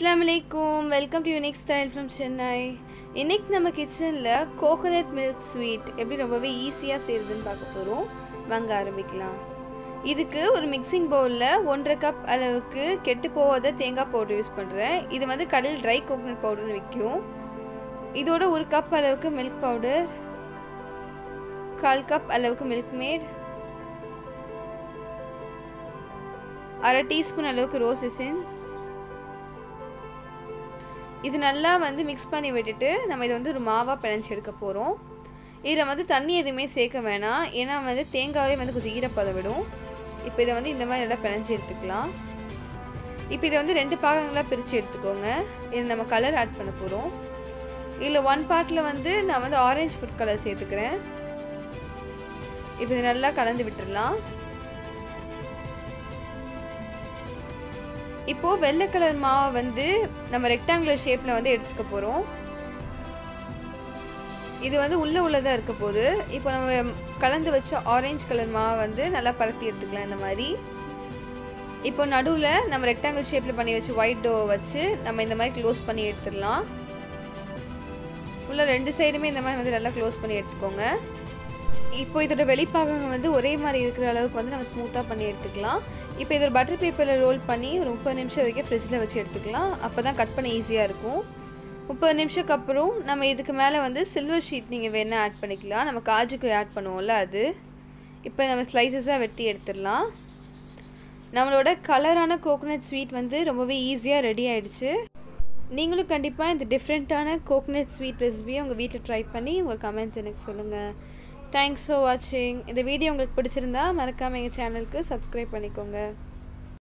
அஸ்ஸலாமு அலைக்கும் welcome to unique style from Chennai இன்னைக்கு நம்ம கிச்சனில் கோகோனட் மில்க் ஸ்வீட் எப்படி ரொம்பவே ஈஸியாக செய்கிறதுன்னு பார்க்க போகிறோம் வாங்க ஆரம்பிக்கலாம் இதுக்கு ஒரு மிக்சிங் பவுலில் ஒன்றரை கப் அளவுக்கு கெட்டு போகாத தேங்காய் பவுடர் யூஸ் பண்ணுறேன் இது வந்து கடையில் ட்ரை கோகோனட் பவுடர்னு விற்கும் இதோட ஒரு கப் அளவுக்கு மில்க் பவுடர் கால் கப் அளவுக்கு மில்க் மேட் அரை டீஸ்பூன் அளவுக்கு ரோஸ் எசன்ஸ் இது நல்லா வந்து மிக்ஸ் பண்ணி விட்டுட்டு நம்ம இதை வந்து ஒரு மாவாக பிணைஞ்சி எடுக்க போகிறோம் இதில் வந்து தண்ணி எதுவுமே சேர்க்க வேணாம் ஏன்னா வந்து தேங்காவே வந்து கொஞ்சம் ஈரப்பதம் விடும் இப்போ இதை வந்து இந்த மாதிரி நல்லா பிணைஞ்சி எடுத்துக்கலாம் இப்போ இதை வந்து ரெண்டு பாகங்களாக பிரித்து எடுத்துக்கோங்க இதில் நம்ம கலர் ஆட் பண்ண போகிறோம் இதில் ஒன் பார்ட்டில் வந்து நான் வந்து ஆரஞ்சு ஃபுட் கலர் சேர்த்துக்கிறேன் இப்போ இது நல்லா கலந்து விட்டுடலாம் இப்போது வெள்ளை கலர் மாவை வந்து நம்ம ரெக்டாங்குலர் ஷேப்பில் வந்து எடுத்துக்க போகிறோம் இது வந்து உள்ளே உள்ளதாக இருக்க போது இப்போ நம்ம கலந்து வச்ச ஆரஞ்சு கலர் மாவை வந்து நல்லா பரத்தி எடுத்துக்கலாம் இந்த மாதிரி இப்போ நடுவில் நம்ம ரெக்டாங்கிள் ஷேப்பில் பண்ணி வச்சு ஒயிட் டோ வச்சு நம்ம இந்த மாதிரி க்ளோஸ் பண்ணி எடுத்துடலாம் ஃபுல்லாக ரெண்டு சைடுமே இந்த மாதிரி வந்து நல்லா க்ளோஸ் பண்ணி எடுத்துக்கோங்க இப்போ இதோட வெளிப்பாகங்க வந்து ஒரே மாதிரி இருக்கிற அளவுக்கு வந்து நம்ம ஸ்மூத்தாக பண்ணி எடுத்துக்கலாம் இப்போ இது ஒரு பட்டர் பேப்பரில் ரோல் பண்ணி ஒரு முப்பது நிமிஷம் வரைக்கும் ஃப்ரிட்ஜில் வச்சு எடுத்துக்கலாம் அப்போ தான் கட் பண்ண ஈஸியாக இருக்கும் முப்பது நிமிஷத்துக்கு அப்புறம் நம்ம இதுக்கு மேலே வந்து சில்வர் ஷீட் நீங்கள் வேணால் ஆட் பண்ணிக்கலாம் நம்ம காஜுக்கு ஆட் பண்ணுவோம்ல அது இப்போ நம்ம ஸ்லைசஸாக வெட்டி எடுத்துடலாம் நம்மளோட கலரான கோகோனட் ஸ்வீட் வந்து ரொம்பவே ஈஸியாக ரெடி ஆகிடுச்சு நீங்களும் கண்டிப்பாக இந்த டிஃப்ரெண்ட்டான கோகோனட் ஸ்வீட் ரெசிபியை உங்கள் வீட்டில் ட்ரை பண்ணி உங்கள் கமெண்ட்ஸ் எனக்கு சொல்லுங்கள் தேங்க்ஸ் ஃபார் வாட்சிங் இந்த வீடியோ உங்களுக்கு பிடிச்சிருந்தா மறக்காமல் எங்கள் சேனலுக்கு சப்ஸ்கிரைப் பண்ணிக்கோங்க